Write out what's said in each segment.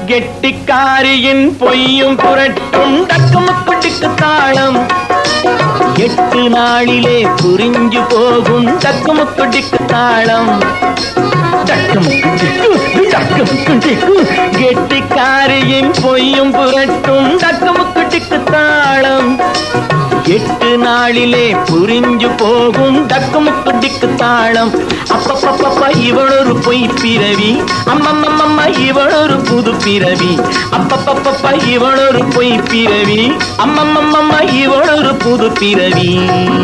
கெட்டிக்காரியின் பொய்யும் புரட்டும் டக்குமுக்குட்டிக்கு தாளம் எட்டு நாளிலே புரிஞ்சு போகும் டக்குமுக்குட்டிக்கு தாளம் டக்குமுக்குட்டிக்கு, டக்குமுக்குட்டிக்கு, கெட்டிக்காரியின் பொய்யும் புரட்டும் டக்குமுக்குட்டிக்கு தாளம் எட்டு நாளிலே புரிஞ்சு போகும் டக்குமுக்குட்டிக்கு தாளம் அப்பப்பப்பப்ப இவளொரு பொய் பிறவி அம்மம்மம்மம்மா இவளொரு புது பிறவி அப்பப்பப்பப்ப இவளொரு பொய் பிறவி அம்மம்மம்மம்மா இவளொரு புது பிறவி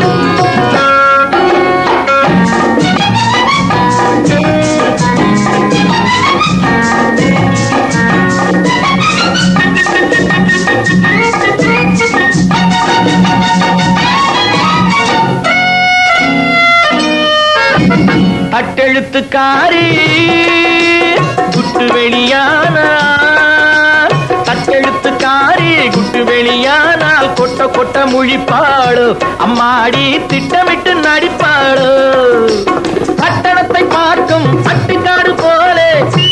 தட்டெழுத்துக்காரி குட்டு வெளியானால் தட்டெழுத்துக்காரி குட்டு வெளியானால் கொட்ட கொட்ட முழிப்பாளோ அம்மாடி திட்டமிட்டு நடிப்பாளோ பட்டணத்தை பார்க்கும் பட்டிக்காடு போலே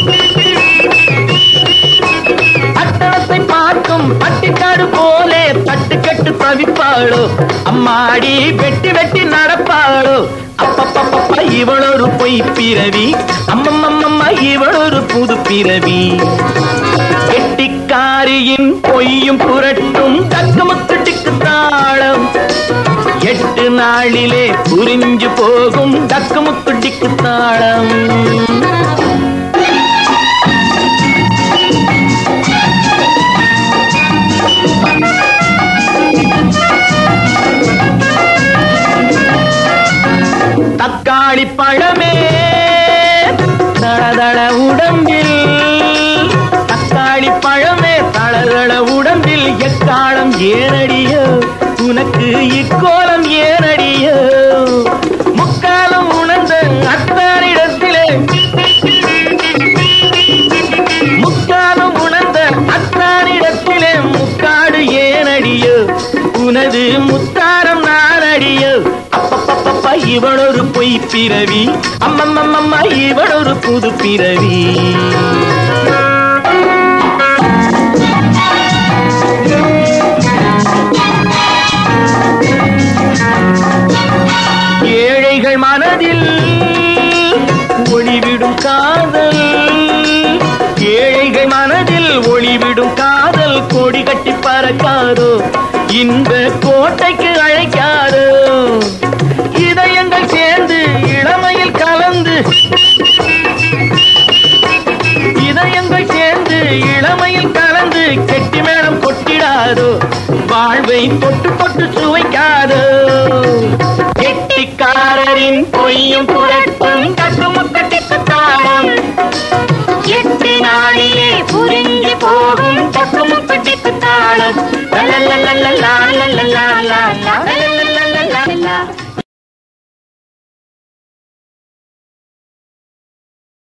பட்டணத்தை பார்க்கும் பட்டிக்காடு போலே தட்டுக்கட்டு தவிப்பாளோ அம்மாடி வெட்டி வெட்டி நடப்பாளோ அப்பப்பப்பப்ப இவளொரு பொய் பிறவி அம்மம்மம்மம்மா இவளொரு புது பிறவி கெட்டிக்காரியின் பொய்யும் புரட்டும் தக்கமுத்துட்டிக்கு தாளம் எட்டு நாளிலே புரிஞ்சு போகும் தக்கமுத்துட்டிக்கு தாளம் தக்காளி பழமே தளதள உடம்பில் தக்காளி பழமே தளதள உடம்பில் எக்காலம் ஏனடியோ உனக்கு இக்கோலம் ஏனடியோ முக்காலம் உணர்ந்த அத்தானிடத்திலே முக்காலம் உணர்ந்த அத்தானிடத்திலே முக்காடு ஏனடியோ உனது முத்தாரம் நானடியோ அப்பப்பப்பப்ப இவளொரு பொய் பிறவி அம்மம்மம்மம்மா இவளொரு புது பிறவி ஏழைகள் மனதில் ஒளிவிடும் காதல் ஏழைகள் மனதில் ஒளிவிடும் காதல் கொடி கட்டி பறக்காதோ இந்த கோட்டைக்கு அழைக்காதோ இதயங்கள் சேர்ந்து இளமையில் கலந்து இதயங்கள் சேர்ந்து இளமையில் கலந்து கெட்டி மேளம் கொட்டிடாதோ வாழ்வை தொட்டு தொட்டு சுவைக்காதோ கெட்டிக்காரரின் பொய்யும் புரட்டும் கட்டுமுக்கட்டிக்கு தாளம் எட்டு நாளிலே புரிஞ்சு போகும் தக்குமுக்கட்டிக்கு தாளம் லலலலலலா, லலலலலலா, லலலலலலலா.